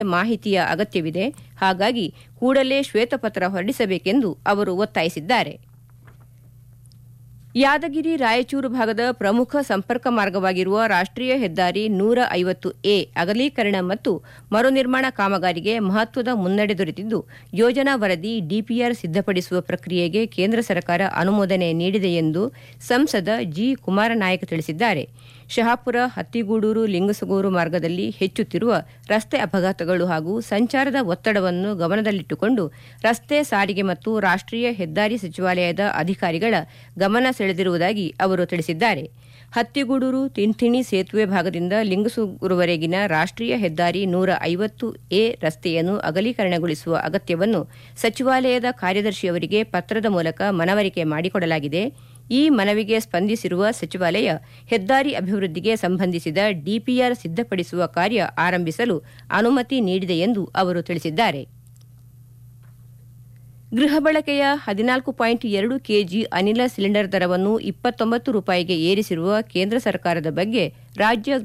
ಮಾಹಿತಿಯ ಅಗತ್ಯವಿದೆ ಹಾಗಾಗಿ ಕೂಡಲೇ ಶ್ವೇತಪತ್ರ ಹೊರಡಿಸಬೇಕೆಂದು ಅವರು ಒತ್ತಾಯಿಸಿದ್ದಾರೆ ಯಾದಗಿರಿ ರಾಯಚೂರು ಭಾಗದ ಪ್ರಮುಖ ಸಂಪರ್ಕ ಮಾರ್ಗವಾಗಿರುವ ರಾಷ್ಟ್ರೀಯ ಹೆದ್ದಾರಿ ನೂರ ಐವತ್ತು ಎ ಅಗಲೀಕರಣ ಮತ್ತು ಮರುನಿರ್ಮಾಣ ಕಾಮಗಾರಿಗೆ ಮಹತ್ವದ ಮುನ್ನಡೆ ದೊರೆತಿದ್ದು ಯೋಜನಾ ವರದಿ ಡಿಪಿಆರ್ ಸಿದ್ದಪಡಿಸುವ ಪ್ರಕ್ರಿಯೆಗೆ ಕೇಂದ್ರ ಸರ್ಕಾರ ಅನುಮೋದನೆ ನೀಡಿದೆ ಎಂದು ಸಂಸದ ಜಿ ಕುಮಾರನಾಯಕ್ ತಿಳಿಸಿದ್ದಾರೆ ಶಹಾಪುರ ಹತ್ತಿಗೂಡೂರು ಲಿಂಗಸಗೂರು ಮಾರ್ಗದಲ್ಲಿ ಹೆಚ್ಚುತ್ತಿರುವ ರಸ್ತೆ ಅಪಘಾತಗಳು ಹಾಗೂ ಸಂಚಾರದ ಒತ್ತಡವನ್ನು ಗಮನದಲ್ಲಿಟ್ಟುಕೊಂಡು ರಸ್ತೆ ಸಾರಿಗೆ ಮತ್ತು ರಾಷ್ಟ್ರೀಯ ಹೆದ್ದಾರಿ ಸಚಿವಾಲಯದ ಅಧಿಕಾರಿಗಳ ಗಮನ ಸೆಳೆದಿರುವುದಾಗಿ ಅವರು ತಿಳಿಸಿದ್ದಾರೆ ಹತ್ತಿಗೂಡೂರು ತಿಂಥಿಣಿ ಸೇತುವೆ ಭಾಗದಿಂದ ಲಿಂಗಸೂರುವರೆಗಿನ ರಾಷ್ಟ್ರೀಯ ಹೆದ್ದಾರಿ ನೂರ ಐವತ್ತು ಎ ರಸ್ತೆಯನ್ನು ಅಗಲೀಕರಣಗೊಳಿಸುವ ಅಗತ್ಯವನ್ನು ಸಚಿವಾಲಯದ ಕಾರ್ಯದರ್ಶಿಯವರಿಗೆ ಪತ್ರದ ಮೂಲಕ ಮನವರಿಕೆ ಮಾಡಿಕೊಡಲಾಗಿದೆ ಈ ಮನವಿಗೆ ಸ್ಪಂದಿಸಿರುವ ಸಚಿವಾಲಯ ಹೆದ್ದಾರಿ ಅಭಿವೃದ್ಧಿಗೆ ಸಂಬಂಧಿಸಿದ ಡಿಪಿಆರ್ ಸಿದ್ದಪಡಿಸುವ ಕಾರ್ಯ ಆರಂಭಿಸಲು ಅನುಮತಿ ನೀಡಿದೆ ಎಂದು ಅವರು ತಿಳಿಸಿದ್ದಾರೆ ಗೃಹ ಬಳಕೆಯ ಹದಿನಾಲ್ಕು ಪಾಯಿಂಟ್ ಎರಡು ಕೆಜಿ ಅನಿಲ ಸಿಲಿಂಡರ್ ದರವನ್ನು ಇಪ್ಪತ್ತೊಂಬತ್ತು ರೂಪಾಯಿಗೆ ಏರಿಸಿರುವ ಕೇಂದ್ರ ಸರ್ಕಾರದ ಬಗ್ಗೆ ರಾಜ್ಯ